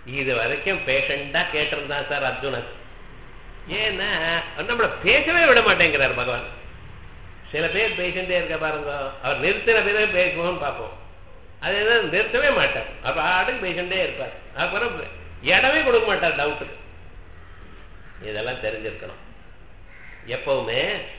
இது வரைக்கும் பேஷண்டா கேட்டிருந்தான் சார் அர்ஜுனன் ஏன்னா நம்மள பேசவே விட மாட்டேங்கிறார் பகவான் சில பேர் பேசிட்டே இருக்க பாருங்க அவர் நிறுத்தின பிறகு பேசுவோம்னு பார்ப்போம் அது என்ன நிறுத்தவே மாட்டார் அப்ப ஆடுக்கு பேசிட்டே இருப்பார் அப்புறம் இடமே கொடுக்க மாட்டார் டவுட்டுக்கு இதெல்லாம் தெரிஞ்சிருக்கணும் எப்பவுமே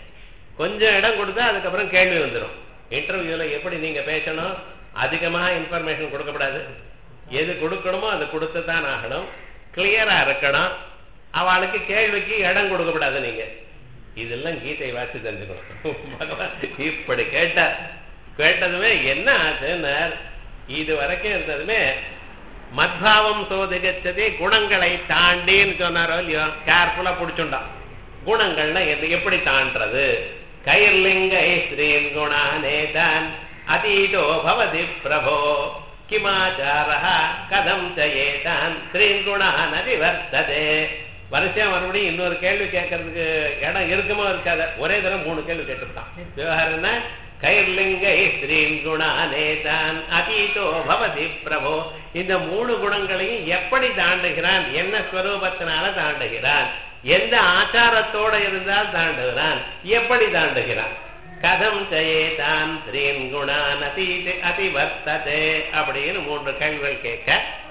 கொஞ்சம் இடம் கொடுத்தா அதுக்கப்புறம் கேள்வி வந்துடும் இன்டர்வியூல எப்படி நீங்க பேசணும் அதிகமா இன்ஃபர்மேஷன் கொடுக்கப்படாது எது கொடுக்கணுமோ அதை கொடுத்து தான் ஆகணும் கிளியரா இருக்கணும் அவளுக்கு கேள்விக்கு இடம் கொடுக்கப்படாது நீங்க இதெல்லாம் கீதை வாசி தெரிஞ்சுக்கணும் பகவான் இப்படி கேட்டார் கேட்டதுமே என்ன ஆச்சுன்னு இது வரைக்கும் இருந்ததுமே மத்பாவம் சோதிகச்சதி குணங்களை தாண்டின்னு சொன்னாரோ இல்லையோ கேர்ஃபுல்லா பிடிச்சுண்டான் குணங்கள்னா எது எப்படி தாண்டது கைர்லிங்கை ஸ்ரீன் குணானேதான் அதீதோ பவதி பிரபோ கிமாச்சாரः கதம் ஜயேதான் ஸ்ரீன் குணான் அதிவர்த்ததே வரிசையா மறுபடியும் இன்னொரு கேள்வி கேட்கறதுக்கு இடம் இருக்குமோ இருக்காத ஒரே தரம் மூணு கேள்வி கேட்டிருக்கான் விவகாரம் என்ன கைர்லிங்கை ஸ்ரீன் குணானேதான் அதீதோ பவதி பிரபோ இந்த மூணு குணங்களையும் எப்படி தாண்டுகிறான் என்ன ஸ்வரூபத்தினால தாண்டுகிறான் எந்த ஆச்சாரத்தோட இருந்தால் தாண்டுகிறான் எப்படி தாண்டுகிறான் கதம் ஜெயேதான் ஸ்ரீன் குணான் அதீதி அதிவர்த்ததே அப்படின்னு மூன்று கேள்விகள் கேட்க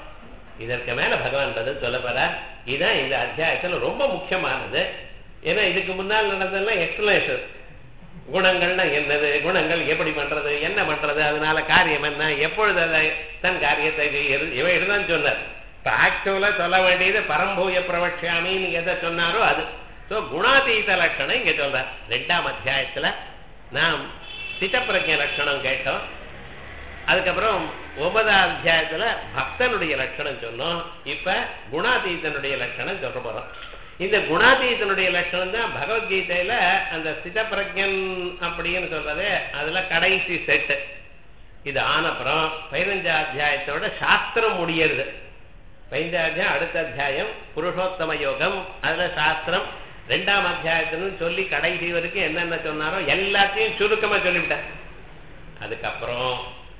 இதற்கு மேல பகவான் பதில் சொல்ல போறார் இதான் இந்த அத்தியாயத்துல ரொம்ப முக்கியமானது ஏன்னா இதுக்கு முன்னால் நடந்ததெல்லாம் எக்ஸ்பிளேஷன் குணங்கள்னா என்னது குணங்கள் எப்படி பண்றது என்ன பண்றது அதனால காரியம் என்ன எப்பொழுது அதை தன் காரியத்தை இவன் இதுதான் சொன்னார் இப்ப ஆக்சுவலா சொல்ல வேண்டியது பரம்பூய பிரவட்சாமின்னு எதை சொன்னாரோ அது ஸோ குணாதீத லட்சணம் இங்க சொல்றார் ரெண்டாம் அத்தியாயத்துல நாம் சித்தப்பிரஜ லட்சணம் கேட்டோம் அதுக்கப்புறம் ஒன்பதாம் அத்தியாயத்துல பக்தனுடைய லட்சணம் சொன்னோம் இப்ப குணாதீதனுடைய லட்சணம் சொல்ற போறோம் இந்த குணாதீதனுடைய லட்சணம் தான் பகவத்கீதையில அந்த சிதப்பிரஜன் அப்படின்னு சொல்றது அதுல கடைசி செட்டு இது ஆனப்புறம் பதினஞ்சாம் அத்தியாயத்தோட சாஸ்திரம் முடியறது பதினஞ்சாம் அத்தியாயம் அடுத்த அத்தியாயம் புருஷோத்தம யோகம் அதுல சாஸ்திரம் ரெண்டாம் அத்தியாயத்திலும் சொல்லி கடைசி வரைக்கும் என்னென்ன சொன்னாரோ எல்லாத்தையும் சுருக்கமா சொல்லிவிட்டார் அதுக்கப்புறம்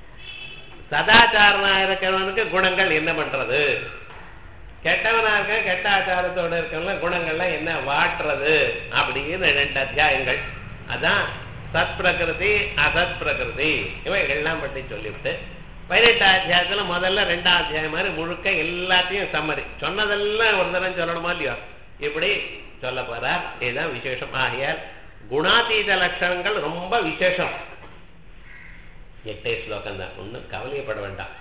சதாச்சாரனா இருக்கிறவனுக்கு குணங்கள் என்ன பண்றது கெட்டவனா இருக்க கெட்ட ஆச்சாரத்தோட இருக்கவங்க குணங்கள்லாம் என்ன வாட்டுறது அப்படின்னு ரெண்டு அத்தியாயங்கள் அதான் சத் பிரகிருதி அசத் பிரகிருதி இவைகள்லாம் பற்றி சொல்லிவிட்டு பதினெட்டாம் அத்தியாயத்துல முதல்ல ரெண்டாம் அத்தியாயம் மாதிரி முழுக்க எல்லாத்தையும் சம்மதி சொன்னதெல்லாம் ஒரு தரம் சொல்லணுமா இல்லையோ இப்படி சொல்ல போறார் இதுதான் விசேஷம் ஆகியால் குணாதீத லட்சணங்கள் ரொம்ப விசேஷம் எட்டே ஸ்லோகம் தான் ஒன்றும் கவலையப்பட வேண்டாம்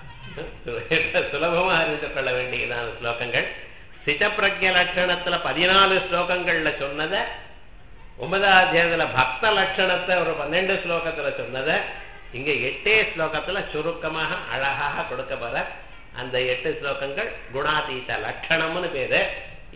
சுலபமா அறிந்து கொள்ள வேண்டியதான ஸ்லோகங்கள் சிதப்பிரஜ லட்சணத்துல பதினாலு ஸ்லோகங்கள்ல சொன்னத ஒன்பதாம் அத்தியாயத்துல பக்த லட்சணத்தை ஒரு பன்னெண்டு ஸ்லோகத்துல சொன்னத இங்க எட்டே ஸ்லோகத்துல சுருக்கமாக அழகாக கொடுக்க போற அந்த எட்டு ஸ்லோகங்கள் குணாதீத லட்சணம்னு பேரு